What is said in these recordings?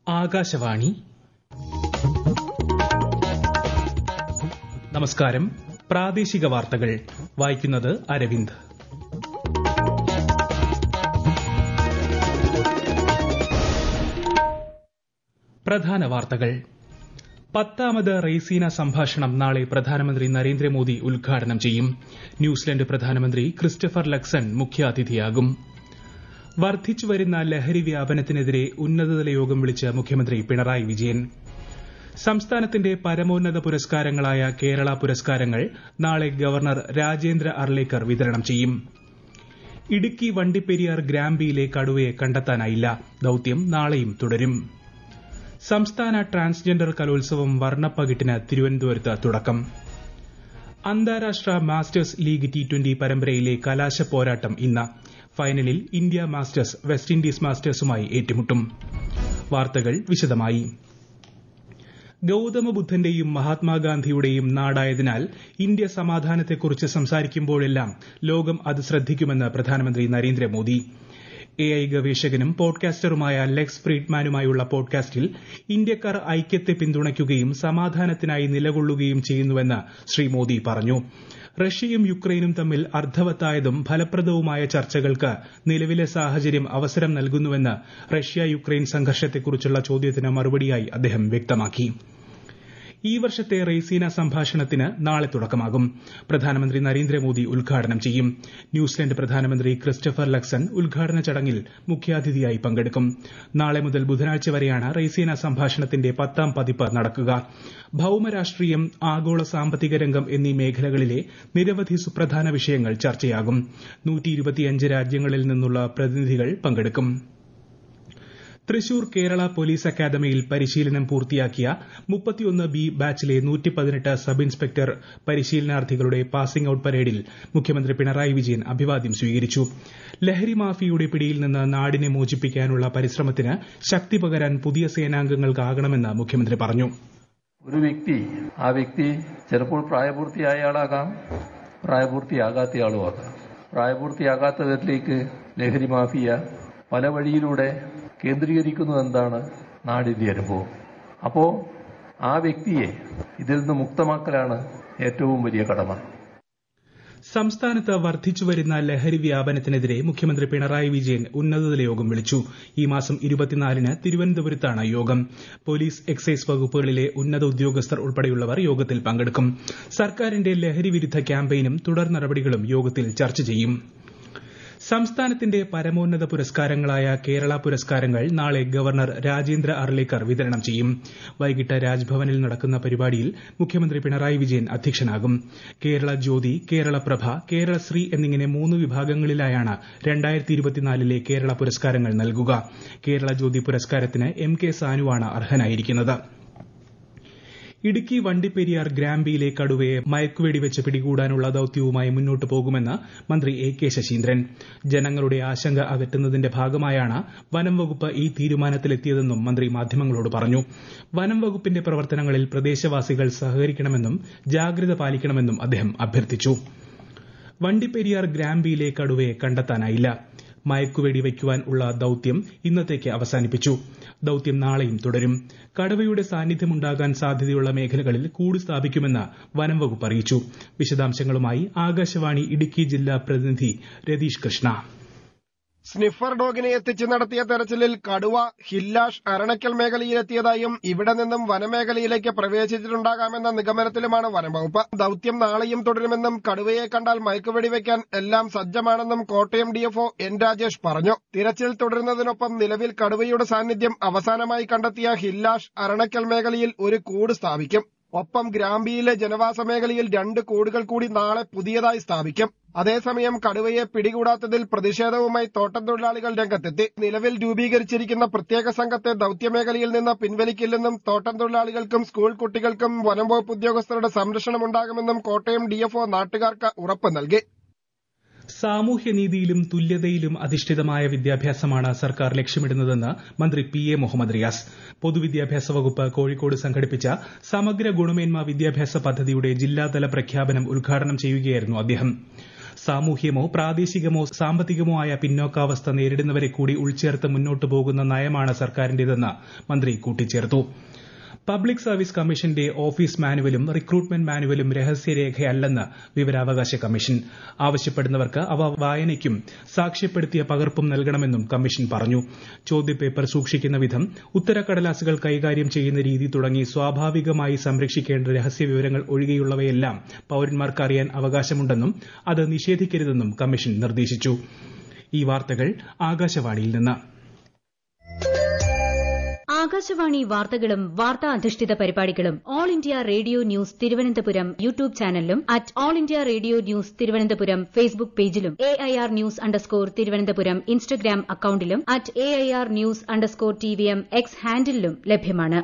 ആകാശവാണി നമസ്കാരം പ്രാദേശിക വാർത്തകൾ വായിക്കുന്നത് അരവിന്ദ് പ്രധാന വാർത്തകൾ പത്താമത് റെയ്സീന സംഭാഷണം നാളെ പ്രധാനമന്ത്രി നരേന്ദ്രമോദി ഉദ്ഘാടനം ചെയ്യും ന്യൂസിലൻഡ് പ്രധാനമന്ത്രി ക്രിസ്റ്റഫർ ലക്സൺ മുഖ്യാതിഥിയാകും വർദ്ധിച്ചുവരുന്ന ലഹരി വ്യാപനത്തിനെതിരെ ഉന്നതതല യോഗം വിളിച്ച് മുഖ്യമന്ത്രി പിണറായി വിജയൻ സംസ്ഥാനത്തിന്റെ പരമോന്നത പുരസ്കാരങ്ങളായ കേരള പുരസ്കാരങ്ങൾ നാളെ ഗവർണർ രാജേന്ദ്ര അർലേക്കർ വിതരണം ചെയ്യും ഇടുക്കി വണ്ടിപ്പെരിയാർ ഗ്രാമ്പിയിലെ കടുവയെ കണ്ടെത്താനായില്ല ദൌത്യം നാളെയും തുടരും സംസ്ഥാന ട്രാൻസ്ജെൻഡർ കലോത്സവം വർണ്ണപ്പകിട്ടിന് തിരുവനന്തപുരത്ത് തുടക്കം അന്താരാഷ്ട്ര മാസ്റ്റേഴ്സ് ലീഗ് ടി ട്വന്റി പരമ്പരയിലെ കലാശ പോരാട്ടം ഇന്ന് ഫൈനലിൽ ഇന്ത്യ മാസ്റ്റേഴ്സ് വെസ്റ്റ് ഇൻഡീസ് മാസ്റ്റേഴ്സുമായി ഏറ്റുമുട്ടും വാർത്തകൾ വിശദമായി ഗൌതമ ബുദ്ധന്റെയും മഹാത്മാഗാന്ധിയുടെയും നാടായതിനാൽ ഇന്ത്യ സമാധാനത്തെക്കുറിച്ച് സംസാരിക്കുമ്പോഴെല്ലാം ലോകം അത് ശ്രദ്ധിക്കുമെന്ന് പ്രധാനമന്ത്രി നരേന്ദ്രമോദി എഐ ഗവേഷകനും പോഡ്കാസ്റ്ററുമായ ലെക്സ് ഫ്രീഡ്മാനുമായുള്ള പോഡ്കാസ്റ്റിൽ ഇന്ത്യക്കാർ ഐക്യത്തെ പിന്തുണയ്ക്കുകയും സമാധാനത്തിനായി നിലകൊള്ളുകയും ചെയ്യുന്നുവെന്ന് ശ്രീ മോദി പറഞ്ഞു റഷ്യയും യുക്രൈനും തമ്മിൽ അർത്ഥവത്തായതും ഫലപ്രദവുമായ ചർച്ചകൾക്ക് നിലവിലെ സാഹചര്യം അവസരം നൽകുന്നുവെന്ന് റഷ്യ യുക്രൈൻ സംഘർഷത്തെക്കുറിച്ചുള്ള ചോദ്യത്തിന് മറുപടിയായി അദ്ദേഹം വ്യക്തമാക്കി ഈ വർഷത്തെ റെയ്സീന സംഭാഷണത്തിന് നാളെ തുടക്കമാകും പ്രധാനമന്ത്രി നരേന്ദ്രമോദി ഉദ്ഘാടനം ചെയ്യും ന്യൂസിലൻഡ് പ്രധാനമന്ത്രി ക്രിസ്റ്റഫർ ലക്സൺ ഉദ്ഘാടന ചടങ്ങിൽ മുഖ്യാതിഥിയായി പങ്കെടുക്കും നാളെ മുതൽ ബുധനാഴ്ച വരെയാണ് റെയ്സീന സംഭാഷണത്തിന്റെ പത്താം പതിപ്പ് നടക്കുക ഭൌമരാഷ്ട്രീയം ആഗോള സാമ്പത്തിക രംഗം എന്നീ മേഖലകളിലെ നിരവധി സുപ്രധാന വിഷയങ്ങൾ ചർച്ചയാകും രാജ്യങ്ങളിൽ നിന്നുള്ള പ്രതിനിധികൾ പങ്കെടുക്കും തൃശൂർ കേരള പോലീസ് അക്കാദമിയിൽ പരിശീലനം പൂർത്തിയാക്കിയ മുപ്പത്തിയൊന്ന് ബി ബാച്ചിലെ സബ് ഇൻസ്പെക്ടർ പരിശീലനാർത്ഥികളുടെ പാസിംഗ് ഔട്ട് പരേഡിൽ മുഖ്യമന്ത്രി പിണറായി വിജയൻ അഭിവാദ്യം സ്വീകരിച്ചു ലഹരി മാഫിയയുടെ പിടിയിൽ നിന്ന് നാടിനെ മോചിപ്പിക്കാനുള്ള പരിശ്രമത്തിന് ശക്തി പകരാൻ പുതിയ സേനാംഗങ്ങൾക്കാകണമെന്ന് മുഖ്യമന്ത്രി പറഞ്ഞു ഒരു വ്യക്തി ആ വ്യക്തി ചിലപ്പോൾ പ്രായപൂർത്തിയായ ആളാകാം പ്രായപൂർത്തിയാകാത്തയാളുമാകാം പ്രായപൂർത്തിയാകാത്തവരിലേക്ക് ലഹരി മാഫിയ പല വഴിയിലൂടെ കേന്ദ്രീകരിക്കുന്നത് എന്താണ് നാടിന്റെ അനുഭവം അപ്പോ ആ വ്യക്തിയെ ഇതിൽ നിന്ന് മുക്തമാക്കലാണ് ഏറ്റവും വലിയ കടമ സംസ്ഥാനത്ത് വർദ്ധിച്ചുവരുന്ന ലഹരി വ്യാപനത്തിനെതിരെ മുഖ്യമന്ത്രി പിണറായി വിജയൻ ഉന്നതതല യോഗം വിളിച്ചു ഈ മാസം ഇരുപത്തിനാലിന് തിരുവനന്തപുരത്താണ് യോഗം പോലീസ് എക്സൈസ് വകുപ്പുകളിലെ ഉന്നത ഉദ്യോഗസ്ഥർ ഉൾപ്പെടെയുള്ളവർ യോഗത്തിൽ പങ്കെടുക്കും സർക്കാരിന്റെ ലഹരി വിരുദ്ധ ക്യാമ്പയിനും തുടർ നടപടികളും യോഗത്തിൽ ചർച്ച ചെയ്യും സംസ്ഥാനത്തിന്റെ പരമോന്നത പുരസ്കാരങ്ങളായ കേരള പുരസ്കാരങ്ങൾ നാളെ ഗവർണർ രാജേന്ദ്ര അർലേക്കർ വിതരണം ചെയ്യും വൈകിട്ട് രാജ്ഭവനിൽ നടക്കുന്ന പരിപാടിയിൽ മുഖ്യമന്ത്രി പിണറായി വിജയൻ അധ്യക്ഷനാകും കേരള ജ്യോതി കേരള പ്രഭ കേരളശ്രീ എന്നിങ്ങനെ മൂന്ന് വിഭാഗങ്ങളിലായാണ് ലെ കേരള പുരസ്കാരങ്ങൾ നൽകുക കേരള ജ്യോതി പുരസ്കാരത്തിന് എം കെ സാനുവാണ് അർഹനായിരിക്കുന്നത് ഇടുക്കി വണ്ടിപ്പെരിയാർ ഗ്രാമ്പിയിലെ കടുവയെ മയക്കുവെടിവെച്ച് പിടികൂടാനുള്ള ദൌത്യവുമായി മുന്നോട്ട് പോകുമെന്ന് മന്ത്രി എ കെ ശശീന്ദ്രൻ ജനങ്ങളുടെ ആശങ്ക അകറ്റുന്നതിന്റെ ഭാഗമായാണ് വനം വകുപ്പ് ഈ തീരുമാനത്തിലെത്തിയതെന്നും മന്ത്രി മാധ്യമങ്ങളോട് പറഞ്ഞു വനം വകുപ്പിന്റെ പ്രവർത്തനങ്ങളിൽ പ്രദേശവാസികൾ സഹകരിക്കണമെന്നും ജാഗ്രത പാലിക്കണമെന്നും അദ്ദേഹം അഭ്യർത്ഥിച്ചു വണ്ടിപ്പെരിയാർ ഗ്രാമ്പിയിലെ കടുവയെ കണ്ടെത്താനായില്ല മയക്കുവെടി വയ്ക്കുവാൻ ഉള്ള ദൌത്യം ഇന്നത്തേക്ക് അവസാനിപ്പിച്ചു ദൌത്യം നാളെയും തുടരും കടുവയുടെ സാന്നിധ്യമുണ്ടാകാൻ സാധ്യതയുള്ള മേഖലകളിൽ കൂട് സ്ഥാപിക്കുമെന്ന് വനം വകുപ്പ് അറിയിച്ചു വിശദാംശങ്ങളുമായി ആകാശവാണി ഇടുക്കി ജില്ലാ പ്രതിനിധി രതീഷ് കൃഷ്ണ സ്നിഫർ ഡോഗിനെ എത്തിച്ച് നടത്തിയ തെരച്ചിലിൽ കടുവ ഹില്ലാഷ് അരണക്കൽ മേഖലയിലെത്തിയതായും ഇവിടെ നിന്നും വനമേഖലയിലേക്ക് പ്രവേശിച്ചിട്ടുണ്ടാകാമെന്ന നിഗമനത്തിലുമാണ് വനംവകുപ്പ് ദൌത്യം നാളെയും തുടരുമെന്നും കടുവയെ കണ്ടാൽ മയക്കുവെടി വയ്ക്കാൻ എല്ലാം സജ്ജമാണെന്നും കോട്ടയം ഡിഎഫ്ഒ എൻ രാജേഷ് പറഞ്ഞു തിരച്ചിൽ തുടരുന്നതിനൊപ്പം നിലവിൽ കടുവയുടെ സാന്നിധ്യം അവസാനമായി കണ്ടെത്തിയ ഹില്ലാഷ് അരണക്കൽ മേഖലയിൽ ഒരു കൂട് സ്ഥാപിക്കും ഒപ്പം ഗ്രാമ്പിയിലെ ജനവാസ മേഖലയിൽ രണ്ട് കൂടുകൾ കൂടി നാളെ പുതിയതായി സ്ഥാപിക്കും അതേസമയം കടുവയെ പിടികൂടാത്തതിൽ പ്രതിഷേധവുമായി തോട്ടം തൊഴിലാളികൾ രംഗത്തെത്തി നിലവിൽ രൂപീകരിച്ചിരിക്കുന്ന പ്രത്യേക സംഘത്തെ ദൌത്യമേഖലയിൽ നിന്ന് പിൻവലിക്കില്ലെന്നും തോട്ടം തൊഴിലാളികൾക്കും സ്കൂൾ കുട്ടികൾക്കും വനം വകുപ്പ് ഉദ്യോഗസ്ഥരുടെ സംരക്ഷണമുണ്ടാകുമെന്നും കോട്ടയം ഡിഎഫ്ഒ നാട്ടുകാർക്ക് ഉറപ്പ് നൽകി സാമൂഹ്യനീതിയിലും തുല്യതയിലും അധിഷ്ഠിതമായ വിദ്യാഭ്യാസമാണ് സർക്കാർ ലക്ഷ്യമിടുന്നതെന്ന് മന്ത്രി പി എ മുഹമ്മദ് റിയാസ് പൊതുവിദ്യാഭ്യാസ വകുപ്പ് കോഴിക്കോട് സംഘടിപ്പിച്ച സമഗ്ര ഗുണമേന്മ വിദ്യാഭ്യാസ പദ്ധതിയുടെ ജില്ലാതല പ്രഖ്യാപനം ഉദ്ഘാടനം ചെയ്യുകയായിരുന്നു അദ്ദേഹം സാമൂഹ്യമോ പ്രാദേശികമോ സാമ്പത്തികമോ ആയ പിന്നോക്കാവസ്ഥ നേരിടുന്നവരെ കൂടി ഉൾച്ചേർത്ത് മുന്നോട്ടു പോകുന്ന നയമാണ് സർക്കാരിന്റേതെന്ന് മന്ത്രി കൂട്ടിച്ചേർത്തു പബ്ലിക് സർവീസ് കമ്മീഷന്റെ ഓഫീസ് മാനുവലും റിക്രൂട്ട്മെന്റ് മാനുവലും രഹസ്യരേഖയല്ലെന്ന് വിവരാവകാശ കമ്മീഷൻ ആവശ്യപ്പെടുന്നവർക്ക് അവ വായനയ്ക്കും സാക്ഷ്യപ്പെടുത്തിയ പകർപ്പും നൽകണമെന്നും കമ്മീഷൻ പറഞ്ഞു ചോദ്യപേപ്പർ സൂക്ഷിക്കുന്ന വിധം ഉത്തരക്കടലാസുകൾ കൈകാര്യം ചെയ്യുന്ന രീതി തുടങ്ങി സ്വാഭാവികമായി സംരക്ഷിക്കേണ്ട രഹസ്യവിവരങ്ങൾ ഒഴികെയുള്ളവയെല്ലാം പൌരന്മാർക്ക് അറിയാൻ അവകാശമുണ്ടെന്നും അത് നിഷേധിക്കരുതെന്നും കമ്മീഷൻ നിർദ്ദേശിച്ചു ഈ വാർത്തകൾ ആകാശവാണിയിൽ നിന്ന് ആകാശവാണി വാർത്തകളും വാർത്താ അധിഷ്ഠിത പരിപാടികളും all India radio news Thiruvananthapuram YouTube ചാനലിലും at all India radio news Thiruvananthapuram Facebook പേജിലും A I R news underscore Thiruvananthapuram Instagram അക്കൌണ്ടിലും at A I R news underscore T V M X ഹാൻഡിലും ലഭ്യമാണ്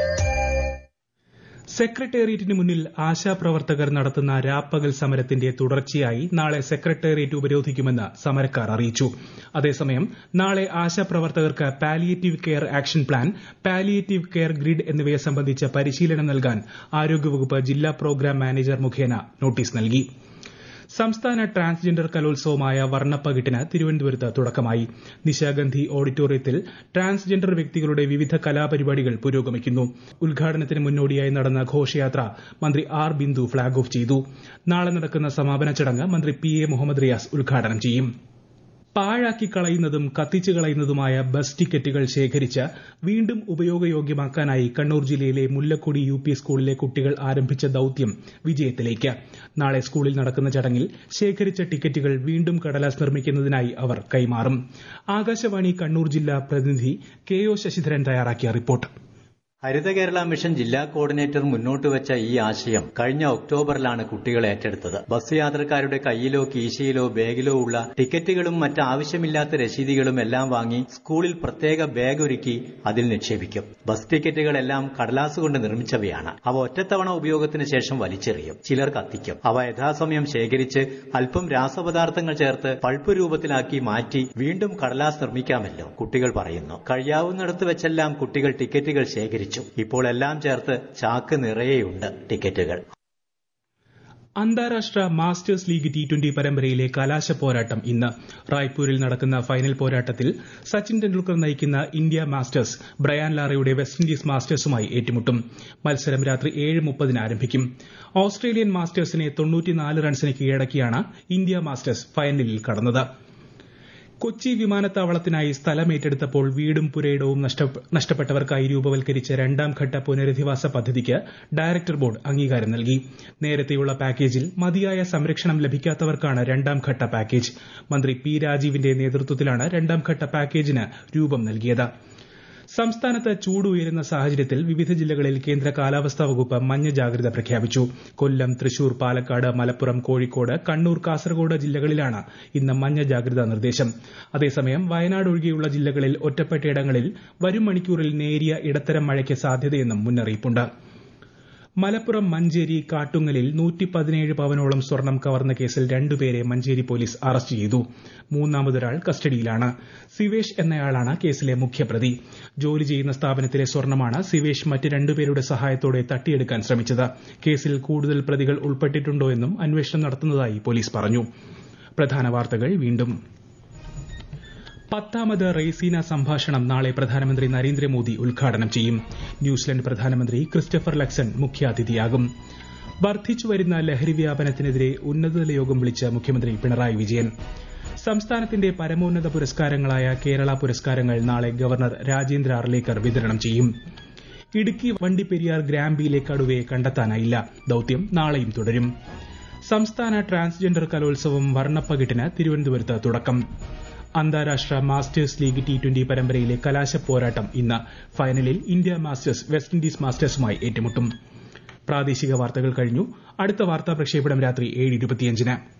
സെക്രട്ടേറിയറ്റിന് മുന്നിൽ ആശാപ്രവർത്തകർ നടത്തുന്ന രാപ്പകൽ സമരത്തിന്റെ തുടർച്ചയായി നാളെ സെക്രട്ടേറിയറ്റ് ഉപരോധിക്കുമെന്ന് സമരക്കാർ അറിയിച്ചു അതേസമയം നാളെ ആശാപ്രവർത്തകർക്ക് palliative care action plan palliative care grid എന്നിവയെ സംബന്ധിച്ച് പരിശീലനം നൽകാൻ ആരോഗ്യവകുപ്പ് ജില്ലാ പ്രോഗ്രാം മാനേജർ മുഖേന നോട്ടീസ് നൽകി സംസ്ഥാന ട്രാൻസ്ജെൻഡർ കലോത്സവമായ വർണ്ണപ്പകിട്ടിന് തിരുവനന്തപുരത്ത് തുടക്കമായി നിശാഗന്ധി ഓഡിറ്റോറിയത്തിൽ ട്രാൻസ്ജെൻഡർ വ്യക്തികളുടെ വിവിധ കലാപരിപാടികൾ പുരോഗമിക്കുന്നു ഉദ്ഘാടനത്തിന് മുന്നോടിയായി നടന്ന ഘോഷയാത്ര മന്ത്രി ആർ ബിന്ദു ഫ്ളാഗ് ഓഫ് ചെയ്തു നാളെ നടക്കുന്ന സമാപന ചടങ്ങ് മന്ത്രി പി എ മുഹമ്മദ് റിയാസ് ഉദ്ഘാടനം ചെയ്യും പാഴാക്കി കളയുന്നതും കത്തിച്ചു കളയുന്നതുമായ ബസ് ടിക്കറ്റുകൾ ശേഖരിച്ച് വീണ്ടും ഉപയോഗയോഗ്യമാക്കാനായി കണ്ണൂർ ജില്ലയിലെ മുല്ലക്കൊടി യു പി സ്കൂളിലെ കുട്ടികൾ ആരംഭിച്ച ദൌത്യം വിജയത്തിലേക്ക് നാളെ സ്കൂളിൽ നടക്കുന്ന ചടങ്ങിൽ ശേഖരിച്ച ടിക്കറ്റുകൾ വീണ്ടും കടലാസ് നിർമ്മിക്കുന്നതിനായി അവർ കൈമാറും ആകാശവാണി കണ്ണൂർ ജില്ലാ പ്രതിനിധി കെ ഒ ശശിധരൻ തയ്യാറാക്കിയ റിപ്പോർട്ട് ഹരിത കേരള മിഷൻ ജില്ലാ കോർഡിനേറ്റർ മുന്നോട്ട് വെച്ച ഈ ആശയം കഴിഞ്ഞ ഒക്ടോബറിലാണ് കുട്ടികൾ ഏറ്റെടുത്തത് ബസ് യാത്രക്കാരുടെ കയ്യിലോ കീശയിലോ ബാഗിലോ ഉള്ള ടിക്കറ്റുകളും മറ്റ് ആവശ്യമില്ലാത്ത രശീതികളും എല്ലാം വാങ്ങി സ്കൂളിൽ പ്രത്യേക ബാഗ് ഒരുക്കി അതിൽ നിക്ഷേപിക്കും ബസ് ടിക്കറ്റുകളെല്ലാം കടലാസ് കൊണ്ട് നിർമ്മിച്ചവയാണ് അവ ഒറ്റത്തവണ ഉപയോഗത്തിന് ശേഷം വലിച്ചെറിയും ചിലർ കത്തിക്കും അവ യഥാസമയം ശേഖരിച്ച് അല്പം രാസപദാർത്ഥങ്ങൾ ചേർത്ത് പൾപ്പ് രൂപത്തിലാക്കി മാറ്റി വീണ്ടും കടലാസ് നിർമ്മിക്കാമല്ലോ കുട്ടികൾ പറയുന്നു കഴിയാവുന്നിടത്ത് വെച്ചെല്ലാം കുട്ടികൾ ടിക്കറ്റുകൾ ശേഖരിച്ചു ഇപ്പോൾ എല്ലാം ചേർത്ത് ചാക്ക് നിറയെയുണ്ട് ടിക്കറ്റുകൾ അന്താരാഷ്ട്ര മാസ്റ്റേഴ്സ് ലീഗ് ടി ട്വന്റി പരമ്പരയിലെ കലാശ പോരാട്ടം ഇന്ന് റായ്പൂരിൽ നടക്കുന്ന ഫൈനൽ പോരാട്ടത്തിൽ സച്ചിൻ ടെണ്ടുൽക്കർ നയിക്കുന്ന ഇന്ത്യ മാസ്റ്റേഴ്സ് ബ്രയാൻ ലാറയുടെ വെസ്റ്റ് ഇൻഡീസ് മാസ്റ്റേഴ്സുമായി ഏറ്റുമുട്ടും മത്സരം രാത്രി ഏഴ് മുപ്പതിന് ആരംഭിക്കും ഓസ്ട്രേലിയൻ മാസ്റ്റേഴ്സിനെ തൊണ്ണൂറ്റിനാല് റൺസിന് കീഴടക്കിയാണ് ഇന്ത്യ മാസ്റ്റേഴ്സ് ഫൈനലിൽ കടന്നത് കൊച്ചി വിമാനത്താവളത്തിനായി സ്ഥലമേറ്റെടുത്തപ്പോൾ വീടും പുരയിടവും നഷ്ടപ്പെട്ടവർക്കായി രൂപവൽക്കരിച്ച രണ്ടാം ഘട്ട പുനരധിവാസ പദ്ധതിക്ക് ഡയറക്ടർ ബോർഡ് അംഗീകാരം നൽകി നേരത്തെയുള്ള പാക്കേജിൽ മതിയായ സംരക്ഷണം ലഭിക്കാത്തവർക്കാണ് രണ്ടാം ഘട്ട പാക്കേജ് മന്ത്രി പി രാജീവിന്റെ നേതൃത്വത്തിലാണ് രണ്ടാം ഘട്ട പാക്കേജിന് രൂപം നൽകിയത് സംസ്ഥാനത്ത് ചൂട് ഉയരുന്ന സാഹചര്യത്തിൽ വിവിധ ജില്ലകളിൽ കേന്ദ്ര കാലാവസ്ഥാ വകുപ്പ് മഞ്ഞ ജാഗ്രത പ്രഖ്യാപിച്ചു കൊല്ലം തൃശൂർ പാലക്കാട് മലപ്പുറം കോഴിക്കോട് കണ്ണൂർ കാസർഗോഡ് ജില്ലകളിലാണ് ഇന്ന് മഞ്ഞ ജാഗ്രതാ നിർദ്ദേശം അതേസമയം വയനാട് ഒഴികെയുള്ള ജില്ലകളിൽ ഒറ്റപ്പെട്ടയിടങ്ങളിൽ വരും മണിക്കൂറിൽ നേരിയ ഇടത്തരം മഴയ്ക്ക് സാധ്യതയെന്നും മുന്നറിയിപ്പുണ്ട് മലപ്പുറം മഞ്ചേരി കാട്ടുങ്ങലിൽ നൂറ്റി പതിനേഴ് പവനോളം സ്വർണം കവർന്ന കേസിൽ രണ്ടുപേരെ മഞ്ചേരി പോലീസ് അറസ്റ്റ് ചെയ്തു മൂന്നാമതൊരാൾ കസ്റ്റഡിയിലാണ് സിവേഷ് എന്നയാളാണ് കേസിലെ മുഖ്യപ്രതി ജോലി ചെയ്യുന്ന സ്ഥാപനത്തിലെ സ്വർണമാണ് സിവേഷ് മറ്റ് രണ്ടുപേരുടെ സഹായത്തോടെ തട്ടിയെടുക്കാൻ ശ്രമിച്ചത് കേസിൽ കൂടുതൽ പ്രതികൾ ഉൾപ്പെട്ടിട്ടുണ്ടോ എന്നും അന്വേഷണം നടത്തുന്നതായി പോലീസ് പറഞ്ഞു പ്രധാന വാർത്തകൾ വീണ്ടും പത്താമത് റെയ്സീന സംഭാഷണം നാളെ പ്രധാനമന്ത്രി നരേന്ദ്രമോദി ഉദ്ഘാടനം ചെയ്യും ന്യൂസിലൻഡ് പ്രധാനമന്ത്രി ക്രിസ്റ്റഫർ ലക്സൺ മുഖ്യാതിഥിയാകും വർദ്ധിച്ചുവരുന്ന ലഹരി വ്യാപനത്തിനെതിരെ ഉന്നതതല യോഗം വിളിച്ച മുഖ്യമന്ത്രി പിണറായി വിജയൻ സംസ്ഥാനത്തിന്റെ പരമോന്നത പുരസ്കാരങ്ങളായ കേരള പുരസ്കാരങ്ങൾ നാളെ ഗവർണർ രാജേന്ദ്ര അർലേക്കർ വിതരണം ചെയ്യും ഇടുക്കി വണ്ടിപ്പെരിയാർ ഗ്രാമ്പിയിലെ കടുവയെ കണ്ടെത്താനായില്ല ദൌത്യം നാളെയും തുടരും സംസ്ഥാന ട്രാൻസ്ജെൻഡർ കലോത്സവം വർണ്ണപ്പകിട്ടിന് തിരുവനന്തപുരത്ത് തുടക്കം അന്താരാഷ്ട്ര മാസ്റ്റേഴ്സ് ലീഗ് ടി ട്വന്റി പരമ്പരയിലെ കലാശ പോരാട്ടം ഇന്ന് ഫൈനലിൽ ഇന്ത്യ മാസ്റ്റേഴ്സ് വെസ്റ്റ് ഇൻഡീസ് മാസ്റ്റേഴ്സുമായി ഏറ്റുമുട്ടും പ്രാദേശിക വാർത്തകൾ കഴിഞ്ഞു അടുത്ത വാർത്താ പ്രക്ഷേപണം രാത്രി ഏഴ് ഇരുപത്തിയഞ്ചിന്